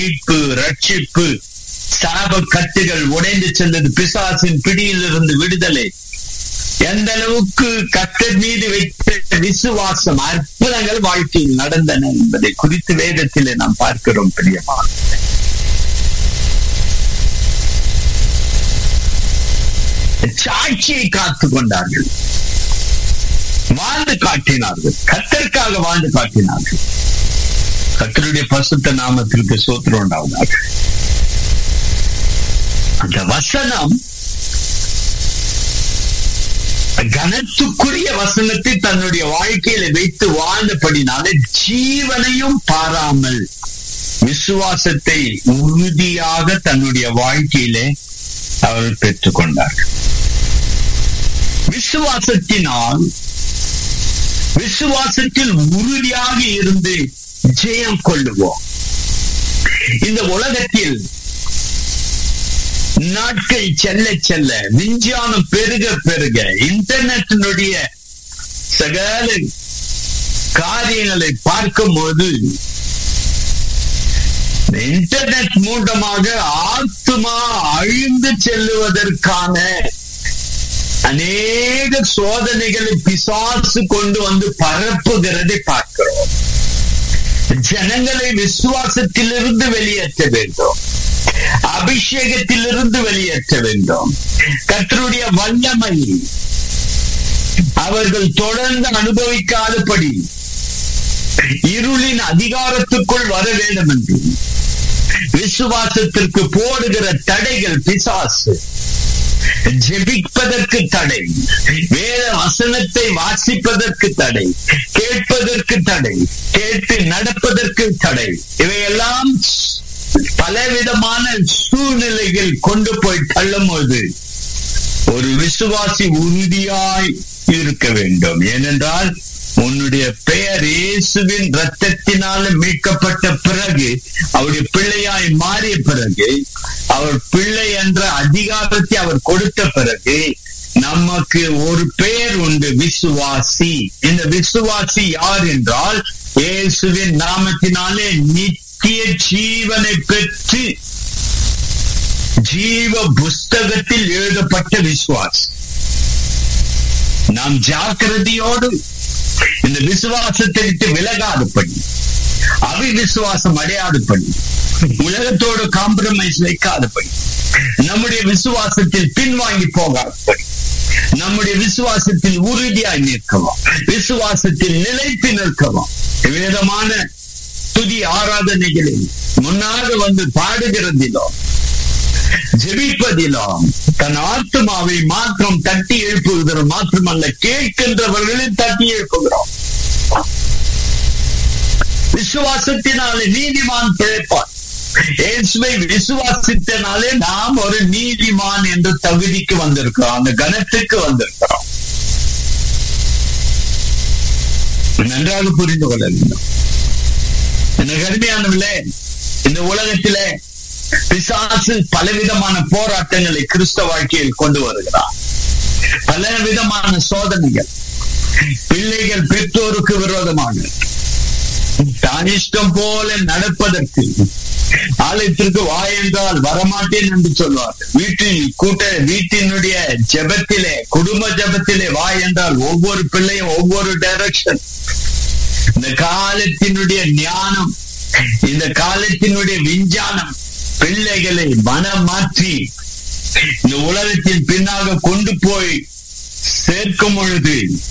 மீட்பு ரட்சிப்பு சாப கட்டுகள் உடைந்து சென்றது பிசாசின் பிடியிலிருந்து விடுதலை எந்த அளவுக்கு கத்தர் மீது வைத்த விசுவாசம் அற்புதங்கள் வாழ்க்கையில் நடந்தன என்பதை குறித்து வேதத்திலே நாம் பார்க்கிறோம் பிரியமான சாட்சியை காத்து கொண்டார்கள் வாழ்ந்து காட்டினார்கள் கத்தருக்காக வாழ்ந்து காட்டினார்கள் கத்தருடைய பசுத்த நாமத்திற்கு சோத்திரம் உண்டாவதாக அந்த வசனம் கனத்துக்குரிய வசனத்தை தன்னுடைய வாழ்க்கையில வைத்து வாழ்ந்தபடினாலே ஜீவனையும் பாராமல் விசுவாசத்தை உறுதியாக தன்னுடைய வாழ்க்கையிலே அவர்கள் பெற்றுக்கொண்டார்கள் விசுவாசத்தினால் விசுவாசத்தில் உறுதியாக இருந்து ஜெயம் கொள்ளுவோம் இந்த உலகத்தில் நாட்கள் செல்ல செல்ல விஞ்ஞானம் பெருக பெருக இன்டர்நெட்டினுடைய சகல காரியங்களை பார்க்கும்போது இன்டர்நெட் மூலமாக ஆத்மா அழிந்து செல்லுவதற்கான அநேக சோதனைகளை பிசாசு கொண்டு வந்து பரப்புகிறதை பார்க்கிறோம் ஜனங்களை விசுவாசத்திலிருந்து வெளியேற்ற வேண்டும் அபிஷேகத்திலிருந்து வெளியேற்ற வேண்டும் கத்தருடைய வல்லமை அவர்கள் தொடர்ந்து அனுபவிக்காதபடி இருளின் அதிகாரத்துக்குள் வர வேண்டும் என்று விசுவாசத்திற்கு போடுகிற தடைகள் பிசாசு ஜெபிப்பதற்கு தடை வேத வசனத்தை வாசிப்பதற்கு தடை கேட்பதற்கு தடை கேட்டு நடப்பதற்கு தடை இவையெல்லாம் பலவிதமான சூழ்நிலைகள் கொண்டு போய் தள்ளும் போது ஒரு விசுவாசி உறுதியாய் இருக்க வேண்டும் ஏனென்றால் உன்னுடைய பெயர் இயேசுவின் ரத்தத்தினால மீட்கப்பட்ட பிறகு அவருடைய பிள்ளையாய் மாறிய பிறகு அவர் பிள்ளை என்ற அதிகாரத்தை அவர் கொடுத்த பிறகு நமக்கு ஒரு பெயர் உண்டு விசுவாசி இந்த விசுவாசி யார் என்றால் இயேசுவின் நாமத்தினாலே நித்திய ஜீவனை பெற்று ஜீவ புஸ்தகத்தில் எழுதப்பட்ட விசுவாசி நாம் ஜாக்கிரதையோடு இந்த விசுவாசத்தை விட்டு விலகாதபடி அவிவிசுவாசம் அடையாதபடி உலகத்தோடு காம்ப்ரமைஸ் வைக்காதபடி நம்முடைய விசுவாசத்தில் பின்வாங்கி போகாதபடி நம்முடைய விசுவாசத்தில் உறுதியாய் நிற்கவும் விசுவாசத்தில் நிலைத்து நிற்கவும் விதமான துதி ஆராதனைகளில் முன்னாக வந்து பாடுகிறதிலோ ஜெபிப்பதிலும் தன் ஆத்மாவை மாற்றம் தட்டி எழுப்புகிறோம் மாத்திரமல்ல கேட்கின்றவர்களை தட்டி எழுப்புகிறோம் விசுவாசத்தினாலே நீதிமான் பிழைப்பான் இயேசுவை விசுவாசித்தனாலே நாம் ஒரு நீதிமான் என்ற தகுதிக்கு வந்திருக்கிறோம் அந்த கணத்துக்கு வந்திருக்கிறோம் நன்றாக புரிந்து கொள்ள வேண்டும் எனக்கு அருமையானவில்லை இந்த உலகத்திலே பிசாசு பலவிதமான போராட்டங்களை கிறிஸ்தவ வாழ்க்கையில் கொண்டு வருகிறார் பல விதமான சோதனைகள் பிள்ளைகள் பெற்றோருக்கு விரோதமாக தான் இஷ்டம் போல நடப்பதற்கு ஆலயத்திற்கு வா என்றால் வரமாட்டேன் என்று சொல்வார் வீட்டில் கூட்ட வீட்டினுடைய ஜபத்திலே குடும்ப ஜபத்திலே வா என்றால் ஒவ்வொரு பிள்ளையும் ஒவ்வொரு டைரக்ஷன் இந்த காலத்தினுடைய ஞானம் இந்த காலத்தினுடைய விஞ்ஞானம் பிள்ளைகளை மனம் மாற்றி இந்த உலகத்தின் பின்னாக கொண்டு போய் சேர்க்கும் பொழுது